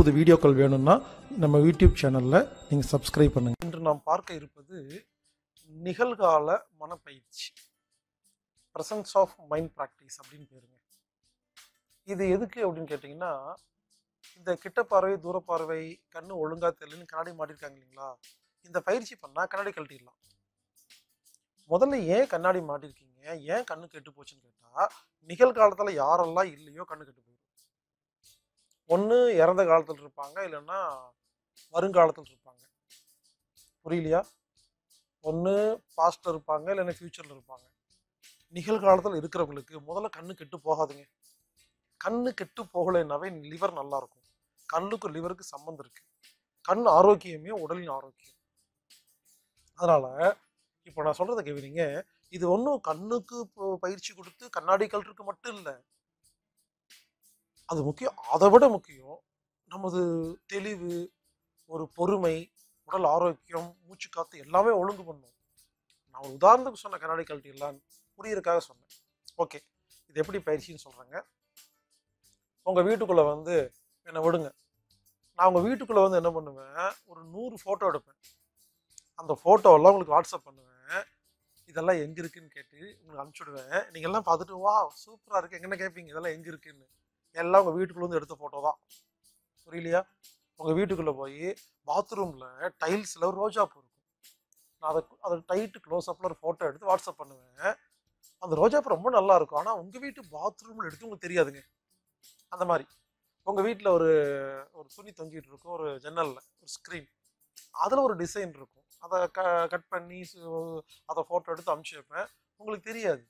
புது வீடியோக்கள் வேணும்னா நம்ம யூடியூப் சேனலில் நீங்கள் சப்ஸ்கிரைப் பண்ணுங்கள் இன்று நாம் பார்க்க இருப்பது நிகழ்கால மனப்பயிற்சி ப்ரெசன்ஸ் ஆஃப் மைண்ட் ப்ராக்டிஸ் அப்படின்னு பேருங்க இது எதுக்கு அப்படின்னு கேட்டிங்கன்னா இந்த கிட்ட பார்வை தூர பார்வை கண்ணு ஒழுங்கா தெரியலன்னு கண்ணாடி மாட்டிருக்காங்க இல்லைங்களா இந்த பயிற்சி பண்ணால் கண்ணாடி கழட்டிடலாம் முதல்ல ஏன் கண்ணாடி மாட்டிருக்கீங்க ஏன் கண்ணு கெட்டு போச்சுன்னு கேட்டால் நிகழ்காலத்தில் யாரெல்லாம் இல்லையோ கண்ணு கெட்டு போயிடும் ஒன்று இறந்த காலத்தில் இருப்பாங்க இல்லைன்னா வருங்காலத்தில் இருப்பாங்க புரியலையா ஒன்று பாஸ்டில் இருப்பாங்க இல்லைன்னா ஃப்யூச்சரில் இருப்பாங்க நிகழ்காலத்தில் இருக்கிறவங்களுக்கு முதல்ல கண்ணு கெட்டு போகாதுங்க கண்ணு கெட்டு போகலைன்னாவே லிவர் நல்லா இருக்கும் கண்ணுக்கு லிவருக்கு சம்மந்தம் இருக்கு கண் ஆரோக்கியமே உடலின் ஆரோக்கியம் அதனால இப்போ நான் சொல்றதை கேட்குறீங்க இது ஒன்றும் கண்ணுக்கு இப்போ பயிற்சி கொடுத்து கண்ணாடி கல்றதுக்கு மட்டும் இல்லை அது முக்கியம் அதை விட முக்கியம் நமது தெளிவு ஒரு பொறுமை உடல் ஆரோக்கியம் மூச்சு காத்து எல்லாமே ஒழுங்கு பண்ணும் நான் ஒரு உதாரணத்துக்கு சொன்ன கண்ணாடி கழட்டிடலாம் புரியறதுக்காக சொன்னேன் ஓகே இது எப்படி பயிற்சின்னு சொல்கிறேங்க உங்கள் வீட்டுக்குள்ளே வந்து என்னை விடுங்க நான் உங்கள் வீட்டுக்குள்ளே வந்து என்ன பண்ணுவேன் ஒரு நூறு ஃபோட்டோ எடுப்பேன் அந்த ஃபோட்டோவெல்லாம் உங்களுக்கு வாட்ஸ்அப் பண்ணுவேன் இதெல்லாம் எங்கே இருக்குன்னு கேட்டு உங்களுக்கு அனுப்பிச்சுடுவேன் நீங்கள் எல்லாம் பார்த்துட்டு வா சூப்பராக இருக்கு எங்கன்னு கேட்பீங்க இதெல்லாம் எங்கே இருக்குன்னு எல்லாம் உங்கள் வீட்டுக்குள்ள வந்து எடுத்த ஃபோட்டோ தான் புரியலையா உங்கள் வீட்டுக்குள்ளே போய் பாத்ரூமில் டைல்ஸில் ஒரு ரோஜா பூ இருக்கும் நான் அதை அதை டைட்டு க்ளோஸ் அப்பில் ஒரு ஃபோட்டோ எடுத்து வாட்ஸ்அப் பண்ணுவேன் அந்த ரோஜா பூ ரொம்ப நல்லா இருக்கும் ஆனால் உங்கள் வீட்டு பாத்ரூமில் எடுத்து உங்களுக்கு தெரியாதுங்க அந்த மாதிரி உங்கள் வீட்டில் ஒரு ஒரு துணி தொங்கிட்டு இருக்கும் ஒரு ஜன்னலில் ஒரு ஸ்க்ரீன் அதில் ஒரு டிசைன் இருக்கும் அதை க கட் பண்ணி சு- அதை ஃபோட்டோ எடுத்து அனுப்பிச்சு வைப்பேன் உங்களுக்கு தெரியாது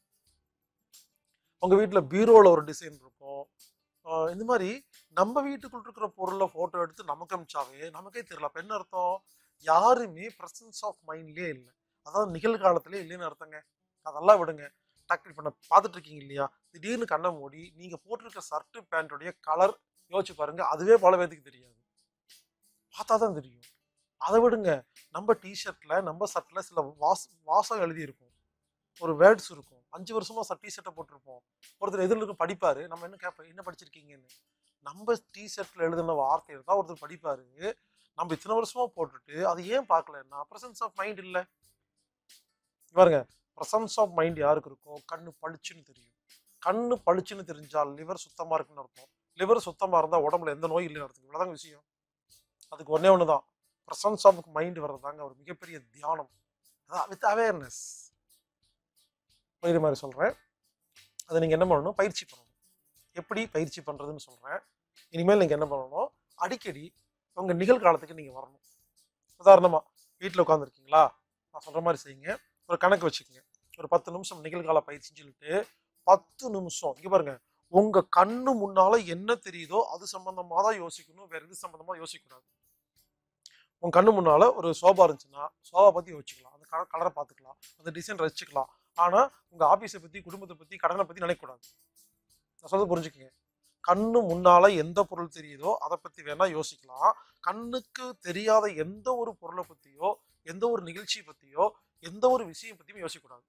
உங்கள் வீட்டில் பீரோவில் ஒரு டிசைன் இருக்கும் ஆஹ் இந்த மாதிரி நம்ம வீட்டுக்குள்ள இருக்கிற பொருளை ஃபோட்டோ எடுத்து நமக்கு அமிச்சாவே நமக்கே தெரியல அப்போ என்ன அர்த்தம் யாருமே ப்ரெசன்ஸ் ஆஃப் மைண்ட்லேயே இல்லை அதாவது நிகழ்காலத்திலே இல்லைன்னு அர்த்தங்க அதெல்லாம் விடுங்க டக்கு இப்போ நான் பார்த்துட்டு இருக்கீங்க இல்லையா திடீர்னு கண்ணை மூடி நீங்கள் போட்டிருக்க ஷர்ட்டு பேண்ட்டுடைய கலர் யோசிச்சு பாருங்க அதுவே பல பேத்துக்கு தெரியாது பார்த்தா தான் தெரியும் அதை விடுங்க நம்ம டிஷர்ட்ல நம்ம ஷர்ட்ல சில வாஸ் வாசம் எழுதி இருக்கும் ஒரு வேர்ட்ஸ் இருக்கும் அஞ்சு வருஷமா டி ஷர்ட்டை போட்டிருப்போம் ஒருத்தர் எதிரில் இருக்க படிப்பாரு நம்ம என்ன கேட்போம் என்ன படிச்சிருக்கீங்கன்னு நம்ம டி ஷர்ட்ல எழுதின வார்த்தையை தான் ஒருத்தர் படிப்பாரு நம்ம இத்தனை வருஷமா போட்டுட்டு அது ஏன் பார்க்கலன்னா ப்ரெசன்ஸ் ஆஃப் மைண்ட் இல்லை பாருங்க ப்ரெசன்ஸ் ஆஃப் மைண்ட் யாருக்கு இருக்கும் கண்ணு பளிச்சுன்னு தெரியும் கண்ணு பளிச்சுன்னு தெரிஞ்சால் லிவர் சுத்தமா இருக்குன்னு அர்த்தம் லிவர் சுத்தமா இருந்தா உடம்புல எந்த நோய் இல்லைன்னு அர்த்தம் இவ்வளவுதாங்க விஷயம் அதுக்கு ஒண்ணே ஒன்று தான் ப்ரெசன்ஸ் ஆஃப் மைண்ட் வர்றதாங்க ஒரு மிகப்பெரிய தியானம் அதான் வித் அவேர்னஸ் இது மாதிரி சொல்கிறேன் அதை நீங்கள் என்ன பண்ணணும் பயிற்சி பண்ணணும் எப்படி பயிற்சி பண்ணுறதுன்னு சொல்கிறேன் இனிமேல் நீங்கள் என்ன பண்ணணும் அடிக்கடி உங்கள் நிகழ்காலத்துக்கு நீங்கள் வரணும் உதாரணமாக வீட்டில் உட்காந்துருக்கீங்களா நான் சொல்கிற மாதிரி செய்யுங்க ஒரு கணக்கு வச்சுக்கோங்க ஒரு பத்து நிமிஷம் நிகழ்கால பயிற்சின்னு சொல்லிட்டு பத்து நிமிஷம் இங்கே பாருங்க உங்கள் கண்ணு முன்னால் என்ன தெரியுதோ அது சம்மந்தமாக தான் யோசிக்கணும் வேறு எது சம்மந்தமாக யோசிக்கக்கூடாது உங்க கண்ணு முன்னால ஒரு சோபா இருந்துச்சுன்னா சோபா பத்தி யோசிச்சுக்கலாம் அந்த கலர் கலரை பார்த்துக்கலாம் அந்த டிசைன் ரசிச்சுக்கலாம் ஆனா உங்க ஆபீஸை பத்தி குடும்பத்தை பத்தி கடனை பத்தி நினைக்கக்கூடாது நான் சொல்றது புரிஞ்சுக்கங்க கண்ணு முன்னால எந்த பொருள் தெரியுதோ அதை பத்தி வேணா யோசிக்கலாம் கண்ணுக்கு தெரியாத எந்த ஒரு பொருளை பத்தியோ எந்த ஒரு நிகழ்ச்சி பத்தியோ எந்த ஒரு விஷயம் பத்தியும் யோசிக்கக்கூடாது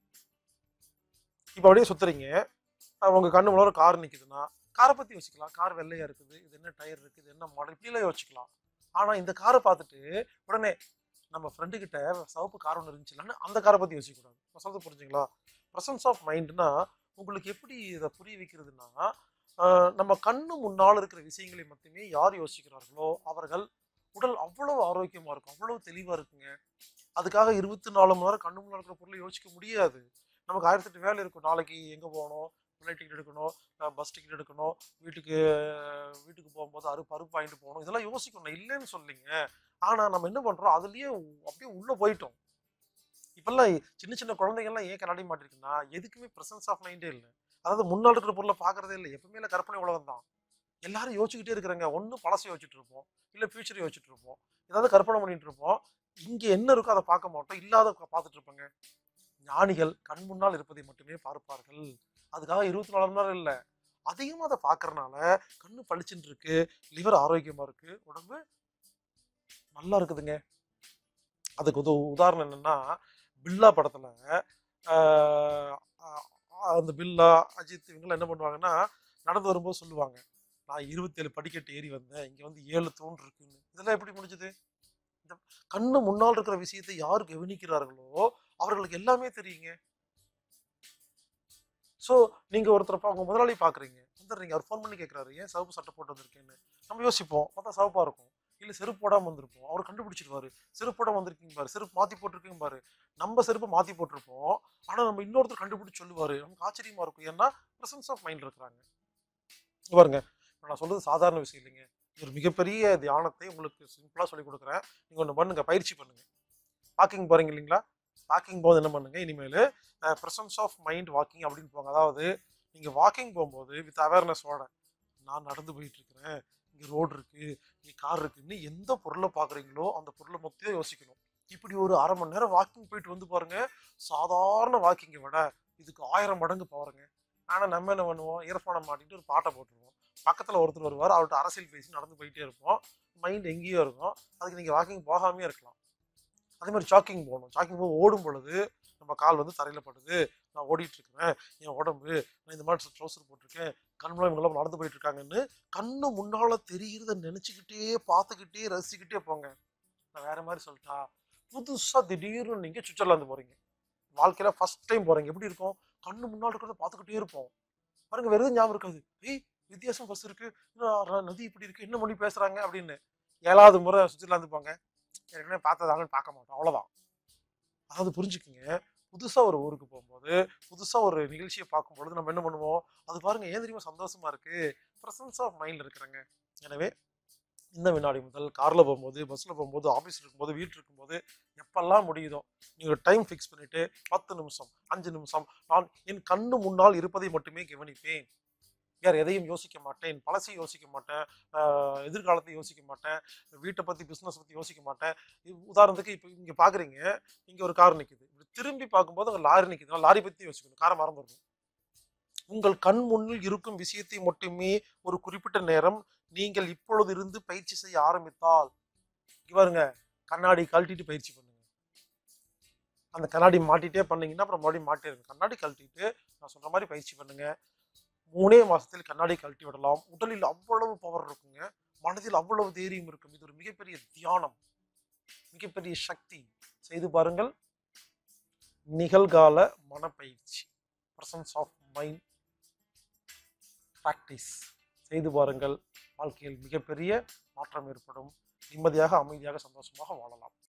இப்போ அப்படியே சுத்துறீங்க அஹ் உங்க கண்ணு முன்னால ஒரு கார் நிக்குதுன்னா காரை பத்தி யோசிக்கலாம் கார் வெள்ளையா இருக்குது இது என்ன டயர் இருக்குது இது என்ன மாடல் இப்படிலாம் யோசிக்கலாம் ஆனா இந்த காரை பார்த்துட்டு உடனே நம்ம ஃப்ரெண்டு கிட்ட சிவப்பு கார் ஒன்று இருந்துச்சுலான்னு அந்த காரை பத்தி யோசிக்க கூடாது நான் சொல்றது புரிஞ்சுங்களா ப்ரெசன்ஸ் ஆஃப் மைண்ட்னா உங்களுக்கு எப்படி இதை புரிய வைக்கிறதுனா ஆஹ் நம்ம கண்ணு முன்னால் இருக்கிற விஷயங்களை மட்டுமே யார் யோசிக்கிறார்களோ அவர்கள் உடல் அவ்வளவு ஆரோக்கியமா இருக்கும் அவ்வளவு தெளிவா இருக்குங்க அதுக்காக இருபத்தி நாலு மணி நேரம் கண்ணு முன்னால் இருக்கிற பொருளை யோசிக்க முடியாது நமக்கு ஆயிரத்தெட்டு வேலை இருக்கும் நாளைக்கு எங்க போகணும் ஃப்ளைட் டிக்கெட் எடுக்கணும் பஸ் டிக்கெட் எடுக்கணும் வீட்டுக்கு வீட்டுக்கு போகும்போது அரு பருப்பு வாங்கிட்டு போகணும் இதெல்லாம் யோசிக்கணும் இல்லைன்னு சொல்லிங்க ஆனா நம்ம என்ன பண்றோம் அதுலயே உ- அப்படியே உள்ள போயிட்டோம் இப்பெல்லாம் சின்ன சின்ன குழந்தைங்கள்லாம் ஏன் கண்ணாடி மாட்டிருக்குன்னா எதுக்குமே பிரசன்ஸ் ஆஃப் மைண்டே இல்லை அதாவது முன்னாள் இருக்கிற பொருளை பார்க்கறதே இல்லை எப்பவுமே இல்லை கற்பனை உலகம் தான் எல்லாரும் யோசிச்சுக்கிட்டே இருக்கிறாங்க ஒண்ணு பழசை யோசிச்சுட்டு இருப்போம் இல்ல ஃபியூச்சர் யோசிச்சுட்டு இருப்போம் ஏதாவது கற்பனை பண்ணிட்டு இருப்போம் இங்க என்ன இருக்கோ அதை பார்க்க மாட்டோம் இல்லாத பார்த்துட்டு இருப்பாங்க ஞானிகள் கண் முன்னால் இருப்பதை மட்டுமே பார்ப்பார்கள் அதுக்காக இருபத்தி நாலு மணி நேரம் இல்லை அதிகமாக அதை பார்க்கறனால கண்ணு பளிச்சுன்னு இருக்கு லிவர் ஆரோக்கியமா இருக்கு உடம்பு நல்லா இருக்குதுங்க அதுக்கு ஒரு உதாரணம் என்னன்னா பில்லா படத்துல ஆஹ் ஆஹ் அந்த பில்லா அஜித் இவங்கெல்லாம் என்ன பண்ணுவாங்கன்னா நடந்து வரும்போது சொல்லுவாங்க நான் இருபத்தேழு படிக்கட்டு ஏறி வந்தேன் இங்க வந்து ஏழு தூண் இருக்குன்னு இதெல்லாம் எப்படி முடிஞ்சது இந்த கண்ணு முன்னால் இருக்கிற விஷயத்தை யார் கவனிக்கிறார்களோ அவர்களுக்கு எல்லாமே தெரியுங்க ஸோ நீங்க ஒருத்தர் பா- உங்க முதலாளி பாக்குறீங்க வந்துடுறீங்க அவர் ஃபோன் பண்ணி கேட்குறாரு ஏன் சிவப்பு சட்டை போட்டு வந்திருக்கேன்னு நம்ம யோசிப்போம் பார்த்தா சிவப்பா இருக்கும் இல்ல செருப்பு போடாம வந்திருப்போம் அவர் கண்டுபிடிச்சிருவாரு செருப்பு போடாம வந்திருக்கீங்க பாரு செருப்பு மாத்தி போட்டிருக்கீங்க பாரு நம்ம செருப்பு மாத்தி போட்டிருப்போம் ஆனா நம்ம இன்னொருத்தர் கண்டுபிடிச்சு சொல்லுவாரு நமக்கு ஆச்சரியமா இருக்கும் ஏன்னா பிரசன்ஸ் ஆஃப் மைண்ட் இருக்கிறாங்க இங்க பாருங்க இப்ப நான் சொல்றது சாதாரண விஷயம் இல்லைங்க இது ஒரு மிகப்பெரிய தியானத்தை உங்களுக்கு சிம்பிளா சொல்லி கொடுக்குறேன் நீங்க ஒன்று பண்ணுங்க பயிற்சி பண்ணுங்க வாக்கிங் போறீங்க இல்லைங்களா வாக்கிங் போது என்ன பண்ணுங்க இனிமேல் பிரசன்ஸ் ஆஃப் மைண்ட் வாக்கிங் அப்படின்னு போங்க அதாவது நீங்க வாக்கிங் போகும்போது வித் அவேர்னஸோட நான் நடந்து போயிட்டு இருக்கிறேன் இங்க ரோடு இருக்கு இங்க கார் இருக்குன்னு எந்த பொருளை பாக்குறீங்களோ அந்த பொருளை மொத்தம் யோசிக்கணும் இப்படி ஒரு அரை மணி நேரம் வாக்கிங் போயிட்டு வந்து பாருங்க சாதாரண வாக்கிங்கை விட இதுக்கு ஆயிரம் மடங்கு போறங்க ஆனா நம்ம என்ன பண்ணுவோம் இயர்ஃபோனை மாட்டிட்டு ஒரு பாட்டை போட்டுருவோம் பக்கத்துல ஒருத்தர் வருவார் அவர்கிட்ட அரசியல் பேசி நடந்து போயிட்டே இருப்போம் மைண்ட் எங்கேயோ இருக்கும் அதுக்கு நீங்க வாக்கிங் போகாமே இருக்கலாம் அதே மாதிரி சாக்கிங் போகணும் சாக்கிங் போது ஓடும் பொழுது நம்ம கால் வந்து தரையில படுது நான் ஓடிட்டு இருக்கிறேன் என் உடம்பு நான் இந்த மாதிரி ட்ரௌசர் போட்டிருக்கேன் கண்முலாம் இவங்கெல்லாம் நடந்து போயிட்டு இருக்காங்கன்னு கண்ணு முன்னால தெரிகிறத நினைச்சுக்கிட்டே பார்த்துக்கிட்டே ரசிச்சுக்கிட்டே போங்க நான் வேற மாதிரி சொல்லிட்டா புதுசா திடீர்னு நீங்க சுவிட்சர்லாந்து போறீங்க வாழ்க்கையில ஃபர்ஸ்ட் டைம் போறீங்க எப்படி இருக்கும் கண்ணு முன்னாடி இருக்கிறத பார்த்துக்கிட்டே இருப்போம் பாருங்க வேற எதுவும் ஞாபகம் இருக்காது ஏய் வித்தியாசம் பஸ் இருக்கு இன்னும் ர- நதி இப்படி இருக்கு என்ன மொழி பேசுறாங்க அப்படின்னு ஏழாவது முறை சுவிட்சர்லாந்து போங்க ஏற்கனவே பார்த்ததாங்கன்னு பார்க்க மாட்டோம் அவ்வளவுதான் அதாவது புரிஞ்சுக்குங்க புதுசா ஒரு ஊருக்கு போகும்போது புதுசா ஒரு நிகழ்ச்சியை பார்க்கும் பொழுது நம்ம என்ன பண்ணுவோம் அது பாருங்க ஏன் தெரியுமா சந்தோஷமா இருக்கு பிரசன்ஸ் ஆஃப் மைண்ட்ல இருக்கிறாங்க எனவே இந்த வினாடி முதல் கார்ல போகும்போது பஸ்ல போகும்போது ஆபீஸ் இருக்கும்போது வீட்டு இருக்கும்போது எப்பெல்லாம் முடியுதோ நீங்க டைம் ஃபிக்ஸ் பண்ணிட்டு பத்து நிமிஷம் அஞ்சு நிமிஷம் நான் என் கண்ணு முன்னால் இருப்பதை மட்டுமே கவனிப்பேன் வேற எதையும் யோசிக்க மாட்டேன் பழசையும் யோசிக்க மாட்டேன் ஆஹ் எதிர்காலத்தை யோசிக்க மாட்டேன் வீட்டை பத்தி பிசினஸ் பத்தி யோசிக்க மாட்டேன் இ- உதாரணத்துக்கு இப்போ இங்க பாக்குறீங்க இங்க ஒரு கார் நிக்குது இப்படி திரும்பி பார்க்கும்போது அங்க லாரி நிக்குது நான் லாரி பத்தி யோசிக்கணும் காரை மறந்துடணும் உங்கள் கண் முன்னில் இருக்கும் விஷயத்தை மட்டுமே ஒரு குறிப்பிட்ட நேரம் நீங்கள் இப்பொழுது இருந்து பயிற்சி செய்ய ஆரம்பித்தால் இங்க பாருங்க கண்ணாடி கழட்டிட்டு பயிற்சி பண்ணுங்க அந்த கண்ணாடி மாட்டிட்டே பண்ணீங்கன்னா அப்புறம் மறுபடியும் மாட்டிருங்க கண்ணாடி கழட்டிட்டு நான் சொல்ற மாதிரி பயிற்சி பண்ணுங்க மூணே மாசத்தில் கண்ணாடி கழட்டி விடலாம் உடலில் அவ்வளவு பவர் இருக்குங்க மனதில் அவ்வளவு தைரியம் இருக்கும் இது ஒரு மிகப்பெரிய தியானம் மிகப்பெரிய சக்தி செய்து பாருங்கள் நிகழ்கால மனப்பயிற்சி பிரசன்ஸ் ஆஃப் மைண்ட் ப்ராக்டிஸ் செய்து பாருங்கள் வாழ்க்கையில் மிகப்பெரிய மாற்றம் ஏற்படும் நிம்மதியாக அமைதியாக சந்தோஷமாக வாழலாம்